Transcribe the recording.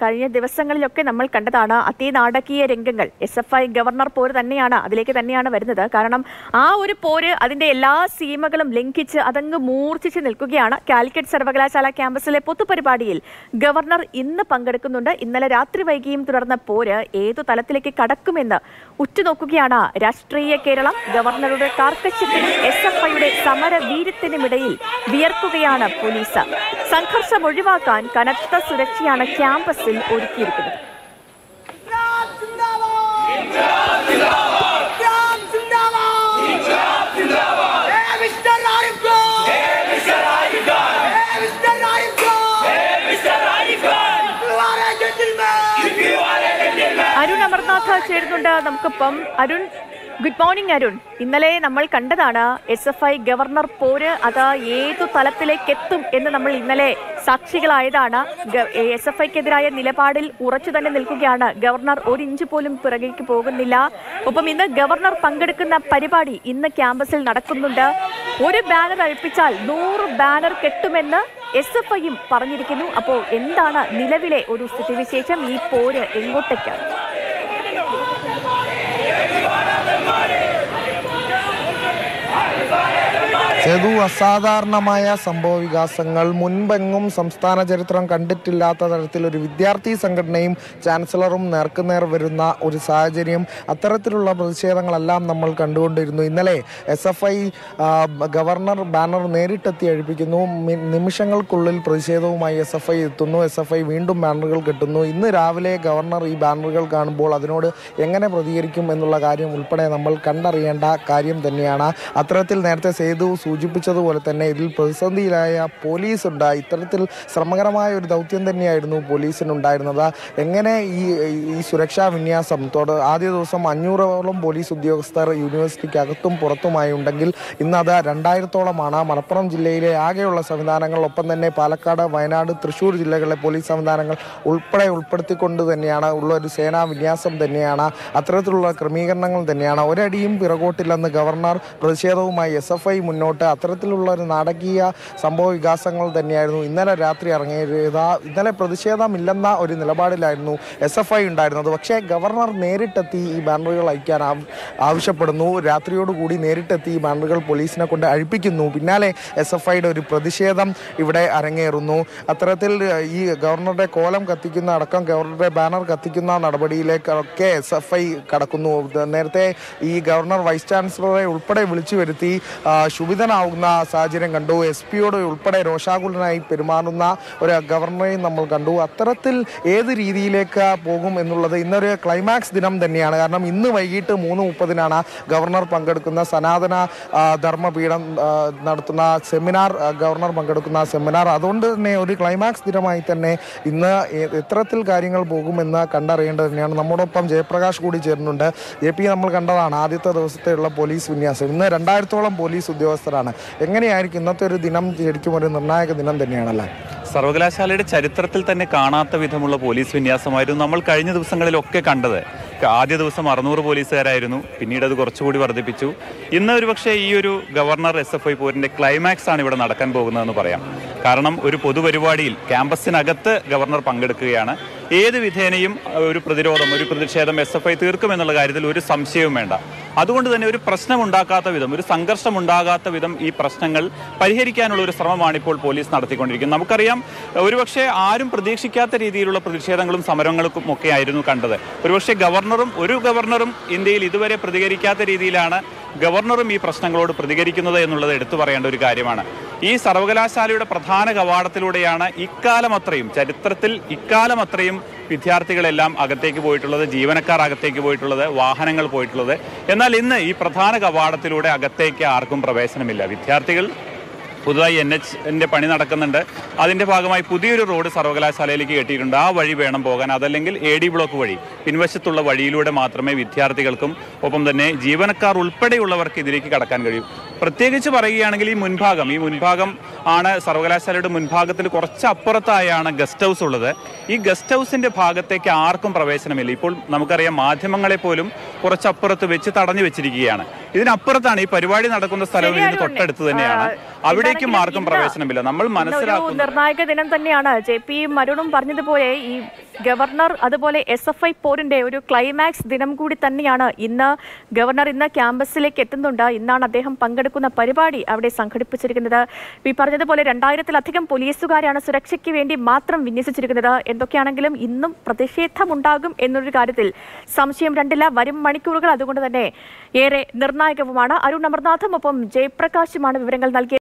കഴിഞ്ഞ ദിവസങ്ങളിലൊക്കെ നമ്മൾ കണ്ടതാണ് അതിനാടകീയ രംഗങ്ങൾ എസ് എഫ് ഐ ഗവർണർ പോര് തന്നെയാണ് അതിലേക്ക് തന്നെയാണ് വരുന്നത് കാരണം ആ ഒരു പോര് അതിന്റെ എല്ലാ സീമകളും ലംഘിച്ച് അതങ്ങ് മൂർച്ഛിച്ച് നിൽക്കുകയാണ് കാലിക്കറ്റ് സർവകലാശാല ക്യാമ്പസിലെ പൊതുപരിപാടിയിൽ ഗവർണർ ഇന്ന് പങ്കെടുക്കുന്നുണ്ട് ഇന്നലെ രാത്രി വൈകിയും തുടർന്ന പോര് ഏതു തലത്തിലേക്ക് കടക്കുമെന്ന് ഉറ്റുനോക്കുകയാണ് രാഷ്ട്രീയ കേരളം ഗവർണറുടെ കാർക്കശ്യത്തിനും എസ് എഫ് ഐയുടെ സമര വീര്യത്തിനുമിടയിൽ വിയർക്കുകയാണ് പോലീസ് സംഘർഷം ഒഴിവാക്കാൻ കനത്ത സുരക്ഷയാണ് ക്യാമ്പസിൽ ഒരുക്കിയിരിക്കുന്നത് Trump Zindabad! Trump Zindabad! Hey, Mr. Raif Khan! Hey, Mr. Raif Khan! You are a gentleman! Arun Amarnath ചേരുന്നുണ്ട് നമുക്കിപ്പം അരുൺ ഗുഡ് മോർണിംഗ് അരുൺ ഇന്നലെ നമ്മൾ കണ്ടതാണ് എസ് എഫ് ഐ ഗവർണർ പോര് അത് ഏതു തലത്തിലേക്ക് എത്തും എന്ന് നമ്മൾ ഇന്നലെ സാക്ഷികളായതാണ് എസ് എഫ് ഐക്കെതിരായ നിലപാടിൽ ഉറച്ചു തന്നെ നിൽക്കുകയാണ് ഗവർണർ ഒരു ഇഞ്ച് പോലും പിറകേക്ക് പോകുന്നില്ല ഒപ്പം ഇന്ന് ഗവർണർ പങ്കെടുക്കുന്ന പരിപാടി ഇന്ന് ക്യാമ്പസിൽ നടക്കുന്നുണ്ട് ഒരു ബാനർ അഴിപ്പിച്ചാൽ നൂറ് ബാനർ കെട്ടുമെന്ന് എസ് എഫ് ഐയും പറഞ്ഞിരിക്കുന്നു അപ്പോൾ എന്താണ് നിലവിലെ ഒരു സ്ഥിതിവിശേഷം ഈ പോര് എങ്ങോട്ടേക്ക് സേതു അസാധാരണമായ സംഭവ വികാസങ്ങൾ മുൻപെങ്ങും സംസ്ഥാന ചരിത്രം കണ്ടിട്ടില്ലാത്ത തരത്തിൽ ഒരു വിദ്യാർത്ഥി സംഘടനയും ചാൻസലറും നേർക്കുനേർ വരുന്ന ഒരു സാഹചര്യം അത്തരത്തിലുള്ള പ്രതിഷേധങ്ങളെല്ലാം നമ്മൾ കണ്ടുകൊണ്ടിരുന്നു ഇന്നലെ S F I governor banner നേരിട്ടെത്തി അഴിപ്പിക്കുന്നു മി- നിമിഷങ്ങൾക്കുള്ളിൽ പ്രതിഷേധവുമായി എസ് എഫ് ഐ എത്തുന്നു എസ് എഫ് ഐ വീണ്ടും ബാനറുകൾ കെട്ടുന്നു ഇന്ന് രാവിലെ ഗവർണർ ഈ ബാനറുകൾ കാണുമ്പോൾ അതിനോട് എങ്ങനെ പ്രതികരിക്കും എന്നുള്ള കാര്യം ഉൾപ്പെടെ നമ്മൾ കണ്ടറിയേണ്ട കാര്യം തന്നെയാണ് അത്തരത്തിൽ നേരത്തെ സേതു സൂചിപ്പിച്ചതുപോലെ തന്നെ ഇതിൽ പ്രതിസന്ധിയിലായ പോലീസ് ഉണ്ട് ഇത്തരത്തിൽ ശ്രമകരമായ ഒരു ദൗത്യം തന്നെയായിരുന്നു പോലീസിനുണ്ടായിരുന്നത് എങ്ങനെ ഈ ഈ സുരക്ഷാ വിന്യാസം തൊട ആദ്യ ദിവസം അഞ്ഞൂറോളം പോലീസ് ഉദ്യോഗസ്ഥർ യൂണിവേഴ്സിറ്റിക്ക് അകത്തും പുറത്തുമായി ഉണ്ടെങ്കിൽ ഇന്ന് അത് രണ്ടായിരത്തോളമാണ് മലപ്പുറം ജില്ലയിലെ ആകെയുള്ള സംവിധാനങ്ങൾ ഒപ്പം തന്നെ പാലക്കാട് വയനാട് തൃശ്ശൂർ ജില്ലകളിലെ പോലീസ് സംവിധാനങ്ങൾ ഉൾപ്പെടെ ഉൾപ്പെടുത്തിക്കൊണ്ട് തന്നെയാണ് ഉള്ള ഒരു സേനാ വിന്യാസം തന്നെയാണ് അത്തരത്തിലുള്ള ക്രമീകരണങ്ങൾ തന്നെയാണ് ഒരടിയും പിറകോട്ടില്ലെന്ന് ഗവർണർ പ്രതിഷേധവുമായി എസ് എഫ് ഐ മുന്നോട്ട് അത്തരത്തിലുള്ള ഒരു നാടകീയ സംഭവ വികാസങ്ങൾ തന്നെയായിരുന്നു ഇന്നലെ രാത്രി ഇറങ്ങിയത് ഇന്നലെ പ്രതിഷേധമില്ലെന്ന ഒരു നിലപാടിലായിരുന്നു എസ് എഫ് ഐ ഉണ്ടായിരുന്നത് പക്ഷേ ഗവർണർ നേരിട്ടെത്തി ഈ ബാനറുകൾ അയക്കാൻ ആവ്- ആവശ്യപ്പെടുന്നു രാത്രിയോടുകൂടി നേരിട്ടെത്തി ഈ ബാനറുകൾ പോലീസിനെ കൊണ്ട് അഴിപ്പിക്കുന്നു പിന്നാലെ എസ് എഫ് ഐയുടെ ഒരു പ്രതിഷേധം ഇവിടെ അരങ്ങേറുന്നു അത്തരത്തിൽ ഈ ഗവർണറുടെ കോലം കത്തിക്കുന്ന അടക്കം ഗവർണറുടെ ബാനർ കത്തിക്കുന്ന നടപടിയിലേക്കൊക്കെ എസ് എഫ് ഐ കടക്കുന്നു ഇത് നേരത്തെ ഈ ഗവർണർ വൈസ് ചാൻസലറെ ഉൾപ്പെടെ വിളിച്ചു വരുത്തി ആ, ക്ഷുഭിതനാവുന്ന സാഹചര്യം കണ്ടു എസ് പിയോട് ഉൾപ്പെടെ രോഷാകുലനായി പെരുമാറുന്ന ഒരു ഗവർണറെയും നമ്മൾ കണ്ടു അത്തരത്തിൽ ഏത് രീതിയിലേക്ക് പോകും എന്നുള്ളത് ഇന്നൊരു ക്ലൈമാക്സ് ദിനം തന്നെയാണ് കാരണം ഇന്ന് വൈകിട്ട് മൂന്ന് മുപ്പതിനാണ് ഗവർണർ പങ്കെടുക്കുന്ന സനാതന ആ, ധർമ്മപീഠം ആ, നടത്തുന്ന സെമിനാർ ആ, ഗവർണർ പങ്കെടുക്കുന്ന സെമിനാർ അതുകൊണ്ട് തന്നെ ഒരു ക്ലൈമാക്സ് ദിനമായി തന്നെ ഇന്ന് എ- എത്തരത്തിൽ കാര്യങ്ങൾ പോകുമെന്ന് കണ്ടറിയേണ്ടത് തന്നെയാണ് നമ്മോടൊപ്പം ജയപ്രകാശ് കൂടി ചേരുന്നുണ്ട് ജെ പി നമ്മൾ കണ്ടതാണ് ആദ്യത്തെ ദിവസത്തെയുള്ള പോലീസ് വിന്യാസം ഇന്ന് രണ്ടായിരത്തോളം പോലീസ് ഉദ്യോഗസ്ഥരാണ് എങ്ങനെയായിരിക്കും ഇന്നത്തെ ഒരു ദിനം ശരിക്കും ഒരു നിർണായക ദിനം തന്നെയാണല്ലേ സർവകലാശാലയുടെ ചരിത്രത്തിൽ തന്നെ കാണാത്ത വിധമുള്ള പോലീസ് വിന്യാസമായിരുന്നു നമ്മൾ കഴിഞ്ഞ ദിവസങ്ങളിലൊക്കെ കണ്ടത് ആദ്യ ദിവസം അറുന്നൂറ് പോലീസുകാരായിരുന്നു പിന്നീട് അത് കുറച്ചുകൂടി വർദ്ധിപ്പിച്ചു ഇന്ന് ഒരുപക്ഷെ ഈ ഒരു ഗവർണർ എസ് എഫ് ഐ പോരിന്റെ ക്ലൈമാക്സ് ആണ് ഇവിടെ നടക്കാൻ പോകുന്നതെന്ന് പറയാം കാരണം ഒരു പൊതുപരിപാടിയിൽ ക്യാമ്പസിനകത്ത് ഗവർണർ പങ്കെടുക്കുകയാണ് ഏത് വിധേനയും അഹ്, ഒരു പ്രതിരോധം ഒരു പ്രതിഷേധം എസ് എഫ് ഐ തീർക്കുമെന്നുള്ള കാര്യത്തിൽ ഒരു സംശയവും വേണ്ട അതുകൊണ്ട് തന്നെ ഒരു പ്രശ്നം ഉണ്ടാക്കാത്ത വിധം ഒരു സംഘർഷം ഉണ്ടാകാത്ത വിധം ഈ പ്രശ്നങ്ങൾ പരിഹരിക്കാനുള്ള ഒരു ശ്രമമാണ് ഇപ്പോൾ പോലീസ് നടത്തിക്കൊണ്ടിരിക്കുന്നത് നമുക്കറിയാം ഒരുപക്ഷെ ആരും പ്രതീക്ഷിക്കാത്ത രീതിയിലുള്ള പ്രതിഷേധങ്ങളും സമരങ്ങൾക്കും ഒക്കെ ആയിരുന്നു കണ്ടത് ഒരുപക്ഷെ ഗവർണറും ഒരു ഗവർണറും ഇന്ത്യയിൽ ഇതുവരെ പ്രതികരിക്കാത്ത രീതിയിലാണ് ഗവർണറും ഈ പ്രശ്നങ്ങളോട് പ്രതികരിക്കുന്നത് എന്നുള്ളത് എടുത്തു പറയേണ്ട ഒരു കാര്യമാണ് ഈ സർവകലാശാലയുടെ പ്രധാന കവാടത്തിലൂടെയാണ് ഇക്കാലം അത്രയും ചരിത്രത്തിൽ ഇക്കാലം അത്രയും വിദ്യാർത്ഥികളെല്ലാം അകത്തേക്ക് പോയിട്ടുള്ളത് ജീവനക്കാർ അകത്തേക്ക് പോയിട്ടുള്ളത് വാഹനങ്ങൾ പോയിട്ടുള്ളത് എന്നാൽ ഇന്ന് ഈ പ്രധാന കവാടത്തിലൂടെ അകത്തേക്ക് ആർക്കും പ്രവേശനമില്ല വിദ്യാർത്ഥികൾ പുതുതായി എൻ എച്ചിന്റെ പണി നടക്കുന്നുണ്ട് അതിന്റെ ഭാഗമായി പുതിയൊരു റോഡ് സർവകലാശാലയിലേക്ക് കെട്ടിയിട്ടുണ്ട് ആ വഴി വേണം പോകാൻ അതല്ലെങ്കിൽ എ ഡി ബ്ലോക്ക് വഴി പിൻവശത്തുള്ള വഴിയിലൂടെ മാത്രമേ വിദ്യാർത്ഥികൾക്കും ഒപ്പം തന്നെ ജീവനക്കാർ ഉൾപ്പെടെയുള്ളവർക്ക് ഇതിലേക്ക് കടക്കാൻ കഴിയൂ പ്രത്യേകിച്ച് പറയുകയാണെങ്കിൽ ഈ മുൻഭാഗം ഈ മുൻഭാഗം ആണ് സർവകലാശാലയുടെ മുൻഭാഗത്തിൽ കുറച്ച് അപ്പുറത്തായാണ് ഗസ്റ്റ് ഹൗസ് ഉള്ളത് ഈ ഗസ്റ്റ് ഹൗസിന്റെ ഭാഗത്തേക്ക് ആർക്കും പ്രവേശനമില്ല ഇപ്പോൾ നമുക്കറിയാം മാധ്യമങ്ങളെ പോലും കുറച്ചപ്പുറത്ത് വെച്ച് തടഞ്ഞു വെച്ചിരിക്കുകയാണ് ഇതിനപ്പുറത്താണ് ഈ പരിപാടി നടക്കുന്ന സ്ഥലവും ഇതിന് ശരിയാണ് തൊട്ടടുത്ത് തന്നെയാണ് ആ, അവിടേക്കും എന്താണെങ്കിലും ആർക്കും ഇന്ന് പ്രവേശനമില്ല നമ്മൾ ഇന്നൊരു മനസ്സിലാക്കുന്നു നിർണായക ദിനം തന്നെയാണ് ജെ പി അരുണും പറഞ്ഞതുപോലെ ഈ ഗവർണർ അതുപോലെ എസ് എഫ് ഐ പോരിന്റെ ഒരു ക്ലൈമാക്സ് ദിനം കൂടി തന്നെയാണ് ഇന്ന് ഗവർണർ ഇന്ന് ക്യാമ്പസിലേക്ക് എത്തുന്നുണ്ട് ഇന്നാണ് അദ്ദേഹം പങ്കെടുക്കുന്ന പരിപാടി അവിടെ സംഘടിപ്പിച്ചിരിക്കുന്നത് ഈ പറഞ്ഞതുപോലെ രണ്ടായിരത്തിലധികം പോലീസുകാരാണ് സുരക്ഷയ്ക്ക് വേണ്ടി മാത്രം വിന്യസിച്ചിരിക്കുന്നത് എന്തൊക്കെയാണെങ്കിലും ഇന്നും പ്രതിഷേധമുണ്ടാകും എന്നൊരു കാര്യത്തിൽ സംശയം രണ്ടില്ല വരും മണിക്കൂറുകൾ അതുകൊണ്ട് തന്നെ ഏറെ നിർണായകവുമാണ് അരുൺ അമർനാഥും ഒപ്പം ജയപ്രകാശുമാണ് വിവരങ്ങൾ നൽകിയത്